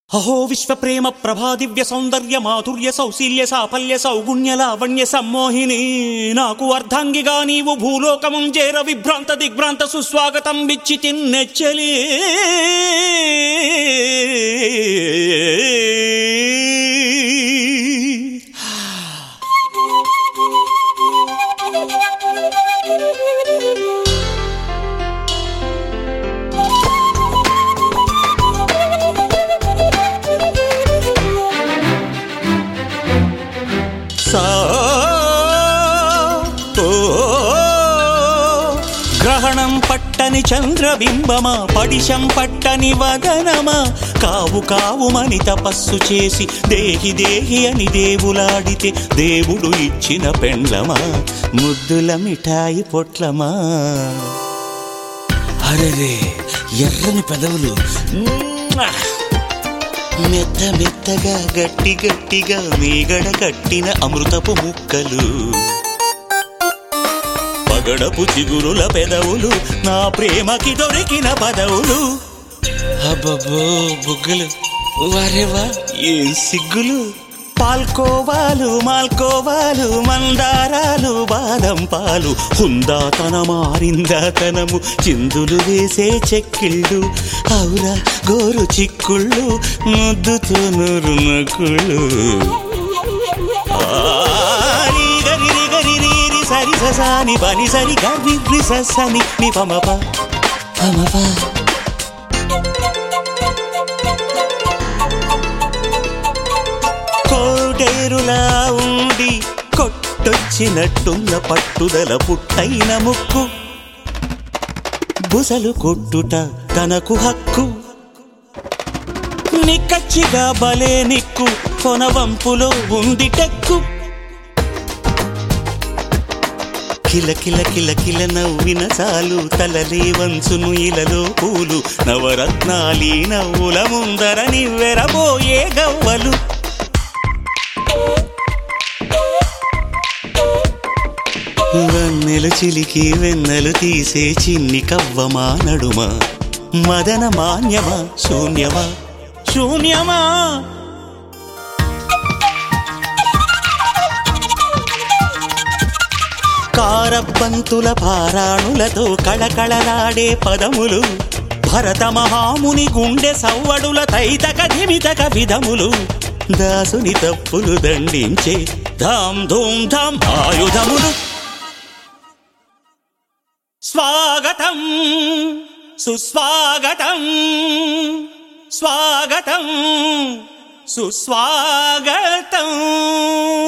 అహో విశ్వ ప్రేమ ప్రభా దివ్య సౌందర్య మాధుర్య సౌశీల్య సాఫల్య సౌగుణ్య లావణ్య సమ్మోహిని నాకు అర్ధాంగిగా నీవు భూలోకముం చేర విభ్రాంత దిగ్భ్రాంత సుస్వాగతం బిచ్చి తిన్నెచ్చలి సా ఓ గ్రహణం పట్టని చంద్రబింబమా పడిశం పట్టని వదనమా కావు కావుమని తపస్సు చేసి దేహి దేహి అని దేవులాడితే దేవుడు ఇచ్చిన పెండ్లమా ముద్దుల మిఠాయి పొట్లమా అరే ఎర్రని పెదవులు మ్మ్. మెత్త మెత్తగా గట్టి గట్టిగా మీగడ కట్టిన అమృతపు ముక్కలు పగడపు చిగురుల పెదవులు నా ప్రేమకి దొరికిన పదవులు అబ్బబ్బో బుగ్గలు వారేవా ఏం సిగ్గులు పాల్కోవాలు మాల్కోవాలు మందారాలు బాదం పాలు హుందాతన మారిందాతనము చిందులు వేసే చెక్కిళ్ళు అవురా గోరు చిక్కుళ్ళు ముద్దుతో నూరు నకుళ్ళు గరి గరి రీరి సరి ససాని బని సరి గరి ససని ని పమప పమప కోడేరులా ఉండి కొట్టొచ్చినట్టున్న పట్టుదల పుట్టైన ముక్కు బుసలు కొట్టుట తనకు హక్కు నిక్కచ్చిగా బలే నిక్కు కొనవంపులో ఉంది టెక్కు కిల కిల కిల కిల నవ్విన చాలు తలలే వంచును ఇలలో పూలు నవరత్నాలి నవ్వుల ముందర నివ్వెరబోయే గవ్వలు వెన్నెలు చిలికి వెన్నెలు తీసే చిన్ని కవ్వమా నడుమా మదన మాన్యమా శూన్యమా శూన్యమా కారబంతుల పారాణులతో కళకళలాడే పదములు భరత మహాముని గుండె సవ్వడుల తైతక ధిమితక విధములు దాసుని తప్పులు దండించే ధామ్ ధూమ్ ధామ్ ఆయుధములు స్వాగతం సుస్వాగతం స్వాగతం సుస్వాగతం